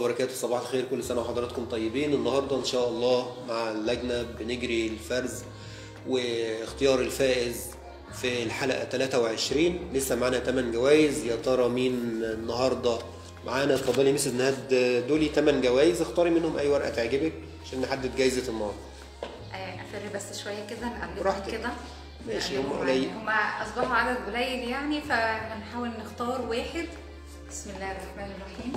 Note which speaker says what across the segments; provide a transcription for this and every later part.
Speaker 1: وبركاته صباح الخير كل سنة وحضراتكم طيبين النهاردة إن شاء الله مع اللجنة بنجري الفرز واختيار الفائز في الحلقة 23 لسه معانا 8 جوائز يا ترى مين النهاردة معانا اتفضلي مسز نهاد دولي 8 جوائز اختاري منهم أي ورقة تعجبك عشان نحدد جايزة النهاردة
Speaker 2: افر بس شويه كده نقلبهم
Speaker 1: براحتك.
Speaker 2: كده
Speaker 1: ماشي،
Speaker 2: نقلبهم
Speaker 1: هم قليل.
Speaker 2: يعني هما اصبحوا عدد قليل يعني فهنحاول نختار واحد بسم الله الرحمن الرحيم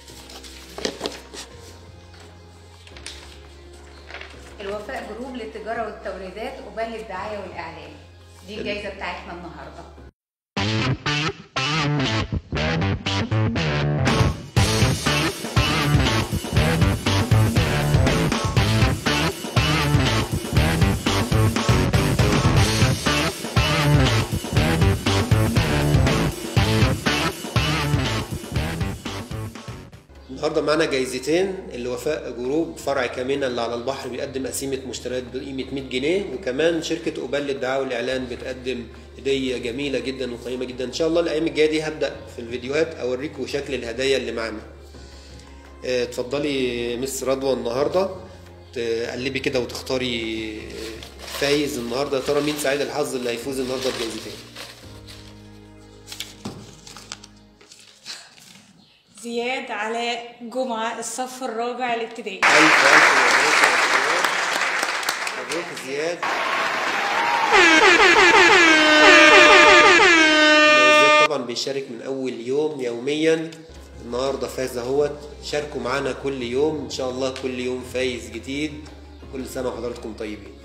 Speaker 2: الوفاء جروب للتجاره والتوريدات قبال الدعايه والاعلان دي الجائزه بتاعتنا النهارده
Speaker 1: النهارده معانا جايزتين اللي وفاء جروب فرع كامينة اللي على البحر بيقدم قسيمة مشتريات بقيمة 100 جنيه وكمان شركة أوبال للدعاية والإعلان بتقدم هدية جميلة جدا وقيمة جدا إن شاء الله الأيام الجاية دي هبدأ في الفيديوهات أوريكم شكل الهدايا اللي معانا آه، اتفضلي مس رضوى النهارده تقلبي كده وتختاري فايز النهارده يا ترى مين سعيد الحظ اللي هيفوز النهارده بجايزتين
Speaker 3: زياد علاء جمعة الصف الرابع الابتدائي
Speaker 1: ألف ألف مبروك مبروك زياد زياد طبعا بيشارك من أول يوم يوميا النهارده فاز اهوت شاركوا معانا كل يوم إن شاء الله كل يوم فايز جديد كل سنة وحضراتكم طيبين